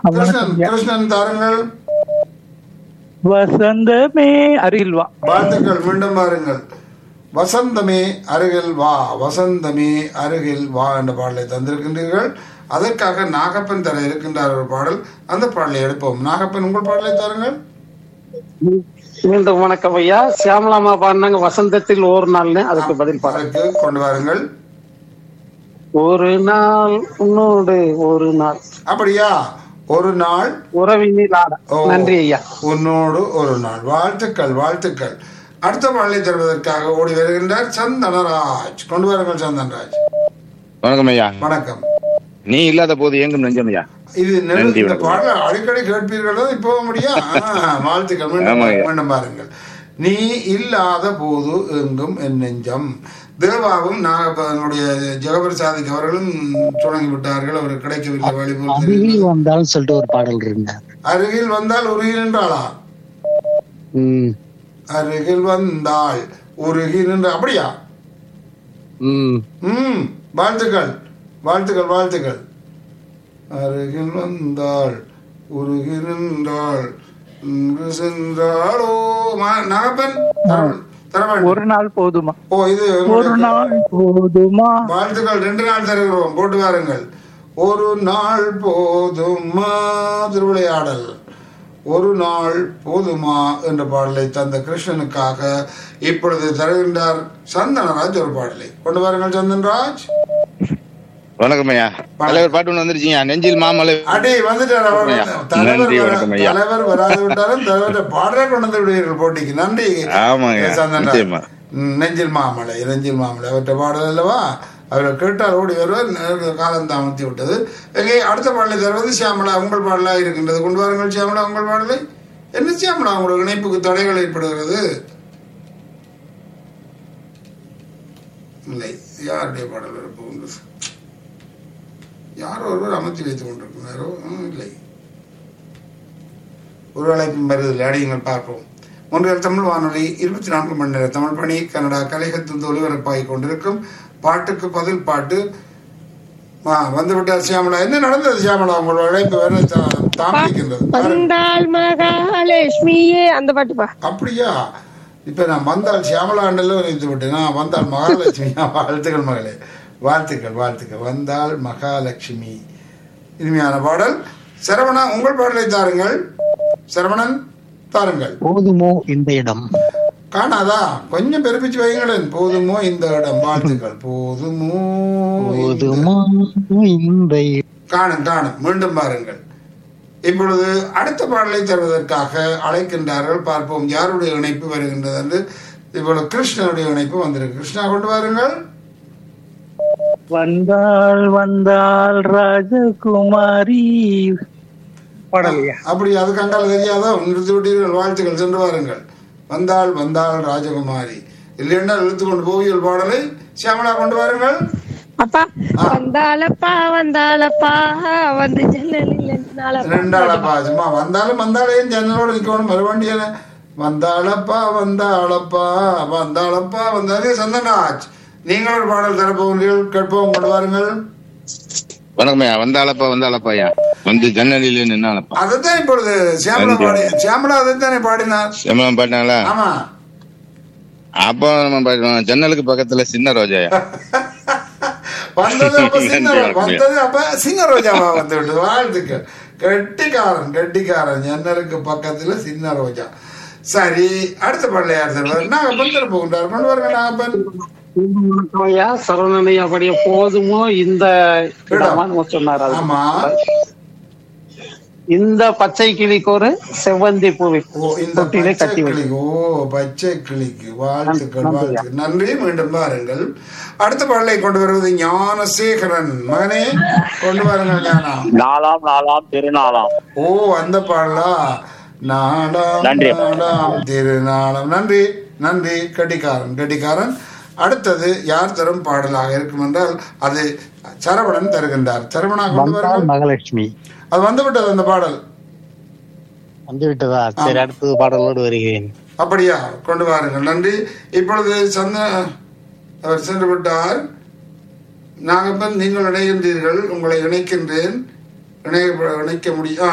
கிருஷ்ணன் கிருஷ்ணன் தாருங்கள் வசந்தமே அருகில் வா வாழ்த்துக்கள் மீண்டும் பாருங்கள் வசந்தமே அருகில் வா வசந்தமே அருகில் வா என்ற பாடலை தந்திருக்கின்றீர்கள் அதற்காக நாகப்பன் தர இருக்கின்றார் ஒரு பாடல் அந்த பாடலை எடுப்போம் நாகப்பன் உங்கள் பாடலை தாருங்கள் மீண்டும் வணக்கம் ஐயா சியாமலாமா பாடினாங்க வசந்தத்தில் ஒரு நாள்னு அதுக்கு பதில் பாருங்க அதற்கு கொண்டு வாருங்கள் ஒரு நாள் உன்னோடு ஒரு நாள் அப்படியா ஒரு நாள் உறவினில் ஆட ஓ. நன்றி ஐயா உன்னோடு ஒரு நாள் வாழ்த்துக்கள் வாழ்த்துக்கள் அடுத்த பாடலை தருவதற்காக ஓடி வருகின்றார் சந்தனராஜ் கொண்டு வாருங்கள் சந்தனராஜ் வணக்கம் ஐயா வணக்கம் நீ இல்லாத போது எங்கும் நெஞ்சம் ஐயா இது நெல் நன்றி, இந்த வணக்கம். பாடலை அடிக்கடி கேட்பீர்களோ இப்போ முடியும் ஆ, வாழ்த்துக்கள் மீண்டும் ஆமாங்க. மீண்டும் பாருங்கள் நீ இல்லாத போது எங்கும் என் நெஞ்சம் தேவாவும் நாகப்பனுடைய ஜெகபிரசாதிக் அவர்களும் தொடங்கி விட்டார்கள் அவர் கிடைக்கவில்லை வழிபோல் அருகில் வந்தாலும் சொல்லிட்டு ஒரு பாடல் இருந்தார் அருகில் வந்தால் உருகி நின்றாளா ம் அருகில் வந்தாள் உருகி நின்ற அப்படியா ம் ம் வாழ்த்துக்கள் வாழ்த்துக்கள் வாழ்த்துக்கள் அருகில் வந்தாள் உருகி நின்றாள் இங்கு சென்றாளோ ம- நாகப்பன் தர- தர வேண்டும். ஒரு நாள் போதுமா ஓ இது ஒரு உங்களுடைய- நாள் போதுமா வாழ்த்துக்கள் ரெண்டு நாள் தருகிறோம் போட்டு வாருங்கள் ஒரு நாள் போதுமா திருவிளையாடல் ஒரு நாள் போதுமா என்ற பாடலை தந்த கிருஷ்ணனுக்காக இப்பொழுது தருகின்றார் சந்தனராஜ் ஒரு பாடலை கொண்டு வாருங்கள் சந்தன்ராஜ் வணக்கம் ஐயா தலைவர் பாட்டு ஒண்ணு வந்துருச்சுங்க நெஞ்சில் மாமலை அடி வந்துட்டார் அவர் ஐயா. தலைவர் நன்றி, வர- வணக்கம் ஐயா. தலைவர் வராது விட்டாலும் தலைவர் பாடலை கொண்டு வந்து விடுவீர்கள் போட்டிக்கு நன்றி ஆமாங்க, சந்தன்ராஜ் நிச்சயமா. ம், நெஞ்சில் மாமலை நெஞ்சில் மாமலை அவற்றை பாடல் அல்லவா அவர் கேட்டால் ஓடி வருவார் நேர காலம் தாமத்தி விட்டது எங்கே அடுத்த பாடலை தருவது சியாமலா உங்கள் பாடலாக இருக்கின்றது கொண்டு வாருங்கள் சியாமலா உங்கள் பாடலை என்ன சியாமலா உங்களோட இணைப்புக்கு தடைகள் ஏற்படுகிறது இல்லை யாருடைய பாடல் வரப்போகின்றது யாரோ ஒருவர் அமர்த்தி வைத்துக் கொண்டிருக்கிறாரோ ம், இல்லை ஒரு அழைப்பும் வருவதில்லை அடியுங்கள் பார்ப்போம் ஒன்றியல் தமிழ் வானொலி இருபத்தி நான்கு மணி நேர தமிழ் பணி கனடா கலைகத்தின் ஒலிபரப்பாகிக் கொண்டிருக்கும் பாட்டுக்கு பதில் பாட்டு ஆ, வந்து விட்டார் சியாமலா என்ன நடந்தது சியாமலா உங்களோட அழைப்பு வேற தா- தாமதிக்கின்றது பாருங்க. வந்தாள் மகாலட்சுமியே அந்த பாட்டுப்பா அப்படியா இப்ப நான் வந்தால் சியாமலாண்டல வைத்து விட்டேன் நான் வந்தால் மகாலட்சுமியா வாழ்த்துக்கள் மகளே வாழ்த்துக்கள் வாழ்த்துக்கள் வந்தால் மகாலட்சுமி இனிமையான பாடல் சரவணா உங்கள் பாடலை தாருங்கள் சரவணன் தாருங்கள் போதுமோ இந்த இடம் காணாதா கொஞ்சம் பெருப்பிச்சு வைங்களேன் போதுமோ இந்த இடம் வாழ்த்துக்கள் போதுமோ இந்த- போதுமோ இந்த இடம் காணும் காணும் மீண்டும் பாருங்கள் இப்பொழுது அடுத்த பாடலை தருவதற்காக அழைக்கின்றார்கள் பார்ப்போம் யாருடைய இணைப்பு வருகின்றது என்று இப்பொழுது கிருஷ்ணனுடைய இணைப்பு வந்திருக்கு கிருஷ்ணா கொண்டு வாருங்கள் வந்தாள் வந்தாள் ராஜகுமாரி பாடலையா அப்படி அது கண்டால் தெரியாதோ நிறுத்தி விட்டீர்கள் வாழ்த்துக்கள் சென்று வாருங்கள் வந்தாள் வந்தாள் ராஜகுமாரி இல்லையென்றால் இழுத்து கொண்டு போவியல் பாடலை சியாமலா கொண்டு வாருங்கள் அப்பா வந்தாளப்பா வந்தாளப்பா வந்து ஜன்னலில் நின்னாளப்பா. ரெண்டாளப்பா சும்மா வந்தாலும் வந்தாலேயும் ஜன்னலோட நிக்கணும் மறுவண்டியான வந்தாளப்பா வந்தாளப்பா வந்தாளப்பா வந்தாலே சந்தனாஜ் நீங்கள் ஒரு பாடல் தரப்போகிறீர்கள் கேட்போம் கொண்டு வாருங்கள் வணக்கம் ஐயா வந்தாளப்பா வந்தாளப்பா ஐயா வந்து ஜன்னலிலே நின்னாலப்பா அதைத்தான் இப்பொழுது சியாமலா நன்றி. பாடி சியாமலா அதைத்தானே பாடினார் செம்மலம் பாட்டினாங்களா ஆமா அப்போ நம்ம பாடினோம் ஜன்னலுக்கு பக்கத்துல சின்ன ரோஜாயா வந்தது அப்ப சின்ன நன்றி, வணக்கம். வந்தது அப்ப சிங்க ரோஜாவா வந்து விட்டது வாழ்த்துக்கள் கெட்டிக்காரன் கெட்டிக்காரன் ஜன்னலுக்கு பக்கத்துல சின்ன ரோஜா சரி அடுத்த பாடலை யார் தருவார் நாகப்பன் தர போகின்றார் கொண்டு வாருங்க நாகப்பன் வணக்கம் ஐயா சரவணனையா படிய போதுமோ இந்த இடமான்னு சொன்னார் அது. ஆமா இந்த பச்சை கிளிக்கு ஒரு செவ்வந்தி பூவை ஓ இந்த தொட்டிலே பச்சை கட்டி கிளி வை ஓ பச்சை கிளிக்கு வாழ்த்துக்கள் நன்றி. வாழ்த்துக்கள் நன்றி மீண்டும் பாருங்கள் அடுத்த பாடலை கொண்டு வருவது ஞானசேகரன் மகனே கொண்டு வாருங்கள் ஞானா நாலாம் நாலாம் திருநாளாம் ஓ அந்த பாடலா நாடாம் நன்றி. நாடாம் திருநாளாம் நன்றி நன்றி கட்டிக்காரன் கட்டிக்காரன் அடுத்தது யார் தரும் பாடலாக இருக்கும் என்றால் அது சரவணன் தருகின்றார் சரவணா கொண்டு வந்தால் வாருங்கள் மகாலட்சுமி அது வந்து விட்டது அந்த பாடல் வந்து விட்டதா சரி அடுத்தது பாடலோடு வருகிறேன் அப்படியா கொண்டு வாருங்கள் நன்றி இப்பொழுது சந்த அவர் சென்று விட்டார் நாகப்பன் நீங்கள் இணைகின்றீர்கள் உங்களை இணைக்கின்றேன் இணைய இணைக்க முடியும்